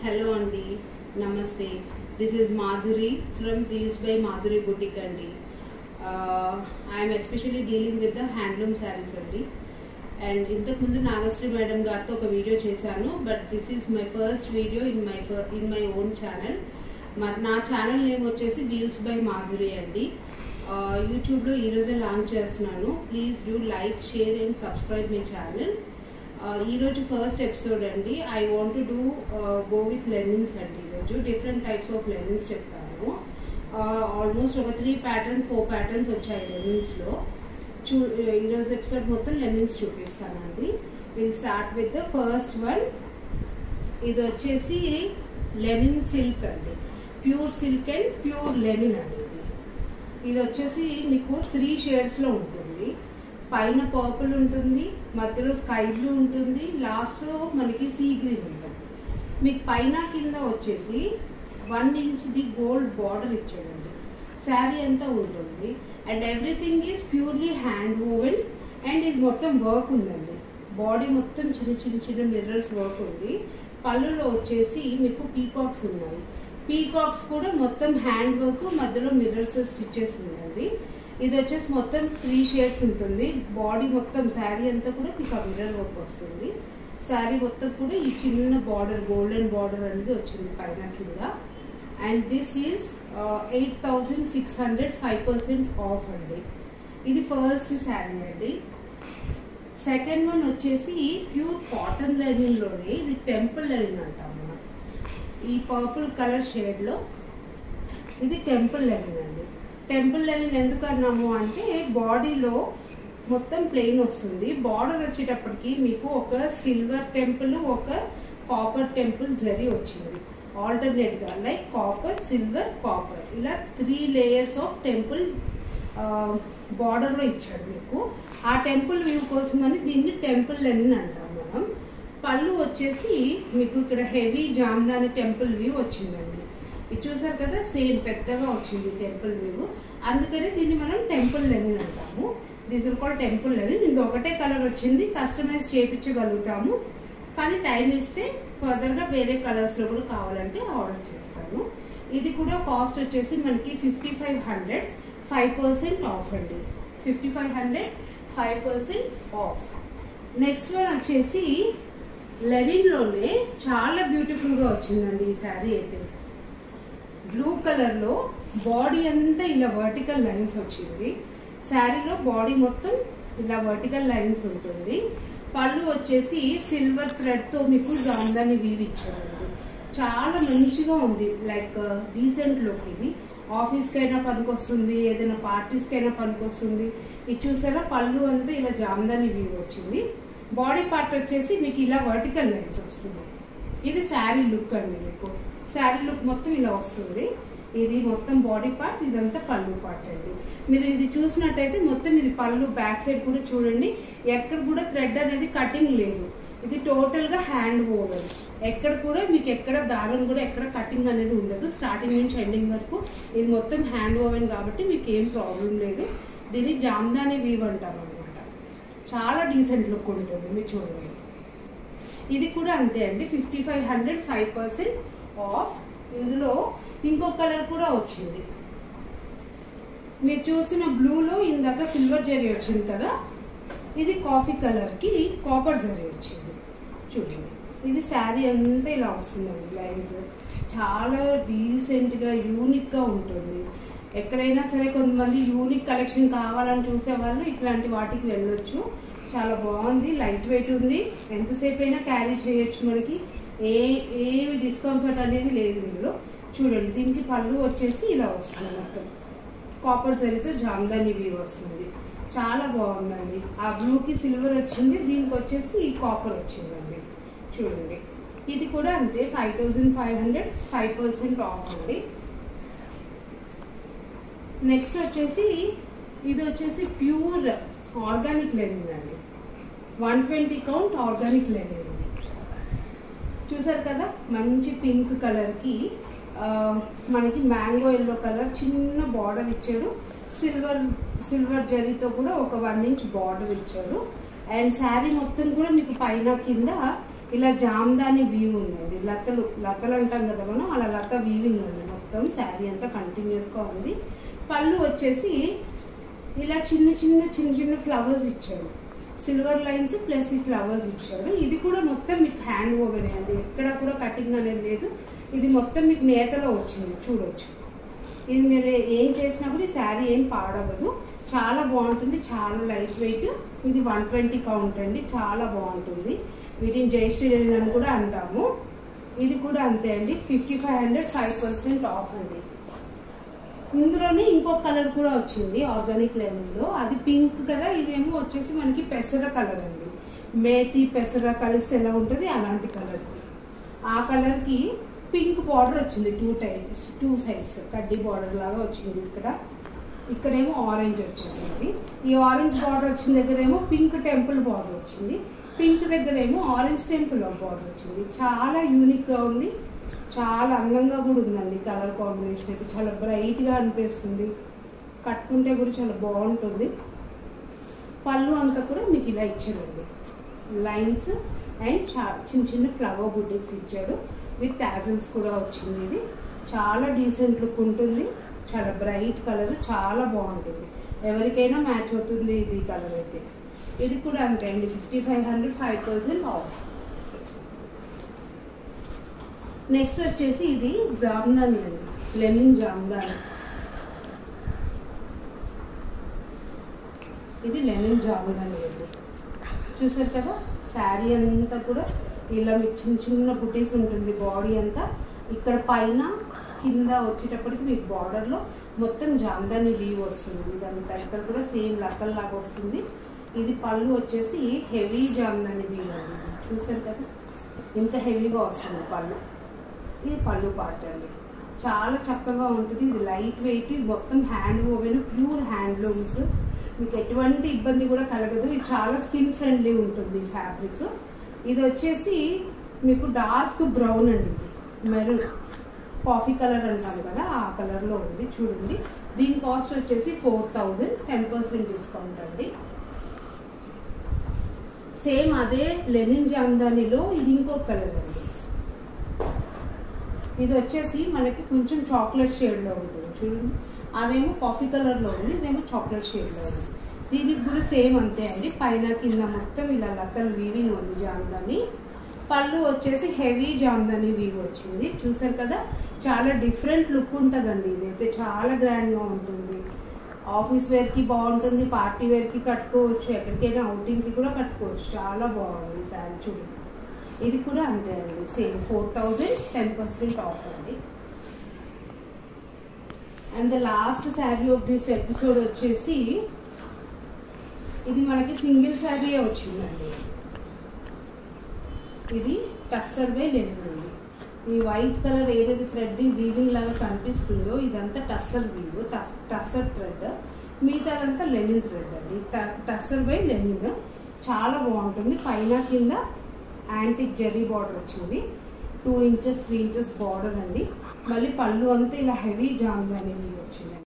hello అండి నమస్తే this is Madhuri from please by Madhuri boutique అండి I'm especially dealing with the handloom saris అండి and ఇంతకుముందు నాగశ్రీ మేడం గారితో ఒక వీడియో చేశాను but this is my first video in my in my own channel మరి నా ఛానల్ నేమ్ వచ్చేసి వ్యూస్ బై మాధురి అండి యూట్యూబ్లో ఈరోజే లాంచ్ చేస్తున్నాను please do like share and subscribe my channel ఈరోజు ఫస్ట్ ఎపిసోడ్ అండి I want do go with linens అండి ఈరోజు డిఫరెంట్ టైప్స్ ఆఫ్ లెనిన్స్ చెప్తాను ఆల్మోస్ట్ ఒక త్రీ ప్యాటర్న్స్ ఫోర్ ప్యాటర్న్స్ వచ్చాయి లెనిన్స్లో చూ ఈరోజు ఎపిసోడ్ మొత్తం లెనిన్స్ చూపిస్తానండి will start with the first one ఇది వచ్చేసి లెనిన్ సిల్క్ అండి pure silk and pure linen అండి ఇది ఇది వచ్చేసి మీకు త్రీ షేడ్స్లో ఉంటుంది పైన పర్పుల్ ఉంటుంది మధ్యలో స్కై బ్లూ ఉంటుంది లాస్ట్లో మనకి సీ గ్రీన్ ఉంటుంది మీకు పైన కింద వచ్చేసి one inch the gold border ఇచ్చాడండి శారీ అంతా ఉంటుంది and everything is purely hand woven and ఇది మొత్తం వర్క్ ఉందండి బాడీ మొత్తం చిన్న చిన్న చిన్న మిర్రర్స్ వర్క్ ఉంది పళ్ళులో వచ్చేసి మీకు పీకాక్స్ ఉన్నాయి పీకాక్స్ కూడా మొత్తం హ్యాండ్ వర్క్ మధ్యలో మిర్రర్స్ స్టిచ్చెస్ ఉందండి ఇది వచ్చేసి మొత్తం త్రీ షేడ్స్ ఉంటుంది బాడీ మొత్తం శారీ అంతా కూడా మీకు ఆ మిర్రర్ వర్క్ వస్తుంది శారీ మొత్తం కూడా ఈ చిన్న బార్డర్ గోల్డెన్ బార్డర్ అనేది వచ్చింది పైన కింద and this is eight thousand six hundred five percent off అండి ఇది ఫస్ట్ శారీ అండి సెకండ్ వన్ వచ్చేసి ప్యూర్ కాటన్ లెనిన్లోనే ఇది టెంపుల్ లెనిన్ అంటాం మనం ఈ పర్పుల్ కలర్ షేడ్లో ఇది టెంపుల్ లెనిన్ అండి టెంపుల్ లెనిన్ ఎందుకు అన్నాము అంటే బాడీలో మొత్తం ప్లెయిన్ వస్తుంది బార్డర్ వచ్చేటప్పటికి మీకు ఒక సిల్వర్ టెంపుల్ ఒక కాపర్ టెంపుల్ జరీ వచ్చింది ఆల్టర్నేట్ గా లైక్ కాపర్ సిల్వర్ కాపర్ ఇలా three layers of temple border లో ఇచ్చాడు మీకు ఆ టెంపుల్ వ్యూ కోసమని దీన్ని టెంపుల్ లెనిన్ అంటాం మనం పళ్ళు వచ్చేసి మీకు ఇక్కడ హెవీ జామ్దాని టెంపుల్ వ్యూ వచ్చిందండి ఇది చూసారు కదా సేమ్ పెద్దగా వచ్చింది టెంపుల్ వ్యూ అందుకని దీన్ని మనం టెంపుల్ లెనిన్ అంటాము this is call temple linen ఇది ఒకటే కలర్ వచ్చింది కస్టమైజ్ చేయించగలుగుతాము కానీ టైం ఇస్తే ఫర్దర్గా వేరే కలర్స్లో కూడా కావాలంటే ఆర్డర్ చేస్తాను ఇది కూడా కాస్ట్ వచ్చేసి మనకి fifty five hundred five percent off అండి fifty five hundred five percent off next one వచ్చేసి లెనిన్లోనే చాలా బ్యూటిఫుల్గా వచ్చిందండి ఈ శారీ అయితే బ్లూ కలర్లో బాడీ అంతా ఇలా వర్టికల్ లైన్స్ వచ్చింది శారీలో బాడీ మొత్తం ఇలా వర్టికల్ లైన్స్ ఉంటుంది పళ్ళు వచ్చేసి సిల్వర్ థ్రెడ్తో మీకు జాందాన్ని వీవ్ ఇచ్చారండి చాలా మంచిగా ఉంది లైక్ డీసెంట్ లుక్ ఇది ఆఫీస్కైనా పనికొస్తుంది ఏదైనా పార్టీస్కైనా పనికొస్తుంది ఇది చూసారా పళ్ళు అంతా ఇలా జామదాని వీవ్ వచ్చింది బాడీ పార్ట్ వచ్చేసి మీకు ఇలా వర్టికల్ లైన్స్ వస్తుంది ఇది శారీ లుక్ అండి మీకు శారీ లుక్ మొత్తం ఇలా వస్తుంది ఇది మొత్తం బాడీ పార్ట్ ఇదంతా పళ్ళు పార్ట్ అండి మీరు ఇది చూసినట్టయితే మొత్తం ఇది పళ్ళు బ్యాక్ సైడ్ కూడా చూడండి ఎక్కడ కూడా థ్రెడ్ అనేది కటింగ్ లేదు ఇది టోటల్గా హ్యాండ్ ఓవర్ ఎక్కడ కూడా మీకు ఎక్కడ దారం కూడా ఎక్కడ కటింగ్ అనేది ఉండదు స్టార్టింగ్ నుంచి ఎండింగ్ వరకు ఇది మొత్తం హ్యాండ్ ఓవెన్ కాబట్టి మీకు ఏం ప్రాబ్లం లేదు దీన్ని జామ్దాని వీవ్ అంటారు అనమాట చాలా డీసెంట్ లుక్ ఉంటుంది మీరు చూడండి ఇది కూడా అంతే అండి fifty five hundred five percent off ఇందులో ఇంకో కలర్ కూడా వచ్చింది మీరు చూసిన బ్లూలో ఇందాక సిల్వర్ జరీ వచ్చింది కదా ఇది కాఫీ కలర్కి కాపర్ జరీ వచ్చింది చూడండి ఇది శారీ అంతా ఇలా వస్తుందండి లైన్స్ చాలా డీసెంట్గా యూనిక్గా ఉంటుంది ఎక్కడైనా సరే కొంతమంది యూనిక్ కలెక్షన్ కావాలని చూసే వాళ్ళు ఇట్లాంటి వాటికి వెళ్ళొచ్చు చాలా బాగుంది లైట్ వెయిట్ ఉంది ఎంతసేపు అయినా క్యారీ చేయొచ్చు మనకి ఏ ఏమి డిస్కంఫర్ట్ అనేది లేదు ఇందులో చూడండి దీనికి పళ్ళు వచ్చేసి ఇలా వస్తుంది మొత్తం కాపర్ జరీతో జామ్దాని వ్యూ వస్తుంది చాలా బాగుందండి ఆ బ్లూకి సిల్వర్ వచ్చింది దీనికి వచ్చేసి ఈ కాపర్ వచ్చిందండి చూడండి ఇది కూడా అంతే five thousand five hundred five percent off అండి నెక్స్ట్ వచ్చేసి ఇది వచ్చేసి ప్యూర్ ఆర్గానిక్ లెనిన్ అండి one twenty count organic linen ఇది చూసారు కదా మంచి పింక్ కలర్కి మనకి మ్యాంగో ఎల్లో కలర్ చిన్న బార్డర్ ఇచ్చాడు సిల్వర్ సిల్వర్ జరీతో కూడా ఒక వన్ ఇంచ్ బార్డర్ ఇచ్చాడు అండ్ శారీ మొత్తం కూడా మీకు పైన కింద ఇలా జామ్దాని వ్యూ ఉందండి లతలు లతలు అంటాం కదా మనం అలా లత వీవింగ్ ఉంది మొత్తం శారీ అంతా కంటిన్యూస్గా ఉంది పళ్ళు వచ్చేసి ఇలా చిన్న చిన్న చిన్న చిన్న ఫ్లవర్స్ ఇచ్చాడు సిల్వర్ లైన్స్ ప్లస్ ఈ ఫ్లవర్స్ ఇచ్చాడు ఇది కూడా మొత్తం మీకు హ్యాండ్ ఓవెన్ అండి ఎక్కడ కూడా కటింగ్ అనేది లేదు ఇది మొత్తం మీకు నేతలో వచ్చింది చూడొచ్చు ఇది మీరు ఏం చేసినా కూడా ఈ శారీ ఏం పాడవదు చాలా బాగుంటుంది చాలా లైట్ వెయిట్ ఇది వన్ ట్వంటీ కౌంట్ అండి చాలా బాగుంటుంది వీటిని జయశ్రీ అని కూడా అంటాము ఇది కూడా అంతే అండి fifty five hundred five percent off అండి ఇందులోనే ఇంకో కలర్ కూడా వచ్చింది ఆర్గానిక్ లెనిన్లో అది పింక్ కదా ఇదేమో వచ్చేసి మనకి పెసర కలర్ అండి మేతి పెసర కలిస్తే ఎలా ఉంటుంది అలాంటి కలర్ ఆ కలర్కి పింక్ బార్డర్ వచ్చింది టూ టైప్స్ టూ సైడ్స్ కడ్డీ బార్డర్ లాగా వచ్చింది ఇక్కడ ఇక్కడేమో ఆరెంజ్ వచ్చేసింది ఈ ఆరెంజ్ బార్డర్ వచ్చిన దగ్గర ఏమో పింక్ టెంపుల్ బార్డర్ వచ్చింది పింక్ దగ్గర ఏమో ఆరెంజ్ టెంపుల్ బార్డర్ వచ్చింది చాలా యూనిక్గా ఉంది చాలా అందంగా కూడా ఉందండి కలర్ కాంబినేషన్ అయితే చాలా బ్రైట్గా అనిపిస్తుంది కట్టుకుంటే కూడా చాలా బాగుంటుంది పళ్ళు అంతా కూడా మీకు ఇలా ఇచ్చాడండి లైన్స్ అండ్ చా చిన్న చిన్న ఫ్లవర్ బుటిక్స్ ఇచ్చాడు విత్ టాజల్స్ కూడా వచ్చింది ఇది చాలా డీసెంట్ లుక్ ఉంటుంది చాలా బ్రైట్ కలర్ చాలా బాగుంటుంది ఎవరికైనా మ్యాచ్ అవుతుంది ఇది కలర్ అయితే ఇది కూడా అంతే అండి fifty five hundred five percent off next వచ్చేసి ఇది జామ్దాని అండి లెనిన్ జామ్దాని ఇది లెనిన్ జామ్దాని అండి చూసారు కదా శారీ అంతా కూడా ఇలా మీకు చిన్న చిన్న బుటీస్ ఉంటుంది బాడీ అంతా ఇక్కడ పైన కింద వచ్చేటప్పటికి మీకు బార్డర్లో మొత్తం జామ్దాని వీవ్ వస్తుంది ఇదంతా ఇక్కడ కూడా సేమ్ లక్కల్ లాగా వస్తుంది ఇది పళ్ళు వచ్చేసి హెవీ జామ్దాని వీవ్ అండి చూసారు కదా ఇంత హెవీగా వస్తుంది పళ్ళు ఇది పళ్ళు పార్ట్ అండి చాలా చక్కగా ఉంటుంది ఇది లైట్ వెయిట్ ఇది మొత్తం హ్యాండ్ ఓవెన్ ప్యూర్ హ్యాండ్లూమ్స్ మీకు ఎటువంటి ఇబ్బంది కూడా కలగదు ఇది చాలా స్కిన్ ఫ్రెండ్లీ ఉంటుంది ఫ్యాబ్రిక్ ఇది వచ్చేసి మీకు డార్క్ బ్రౌన్ అండి ఇది మెరూన్ కాఫీ కలర్ అంటాం కదా ఆ కలర్లో ఉంది చూడండి దీని కాస్ట్ వచ్చేసి four thousand ten percent discount అండి సేమ్ అదే లెనిన్ జామ్దానిలో ఇది ఇంకో కలర్ అండి ఇది వచ్చేసి మనకి కొంచెం చాక్లెట్ షేడ్లో ఉంటుంది చూడండి అదేమో కాఫీ కలర్లో ఉంది ఇదేమో చాక్లెట్ షేడ్లో ఉంది దీనికి కూడా సేమ్ అంతే అండి పైన కింద మొత్తం ఇలా లతల్ వీవింగ్ ఉంది జామ్దాని పళ్ళు వచ్చేసి హెవీ జామ్దాని వీవ్ వచ్చింది చూసారు కదా చాలా డిఫరెంట్ లుక్ ఉంటుందండి ఇదైతే చాలా గ్రాండ్గా ఉంటుంది ఆఫీస్ వేర్కి బాగుంటుంది పార్టీ వేర్కి కట్టుకోవచ్చు ఎక్కడికైనా అవుటింగ్కి కూడా కట్టుకోవచ్చు చాలా బాగుంది ఈ శారీ చూడండి ఇది కూడా అంతే అండి same four thousand ten percent off అండి and the last sari of this episode వచ్చేసి ఇది మనకి సింగిల్ శారీ వచ్చిందండి ఇది టస్సర్ బై లెనిన్ అండి ఈ వైట్ కలర్ ఏదైతే థ్రెడ్ వీవింగ్ లాగా కనిపిస్తుందో ఇదంతా టస్సర్ వీవ్ టస్సర్ థ్రెడ్ మిగతాదంతా లెనిన్ థ్రెడ్ అండి టస్సర్ బై లెనిన్ చాలా బాగుంటుంది పైన కింద యాంటిక్ జెరీ బార్డర్ వచ్చింది two inches three inches border అండి మళ్ళీ పళ్ళు అంతా ఇలా హెవీ జామ్దాని వీవ్ వచ్చింది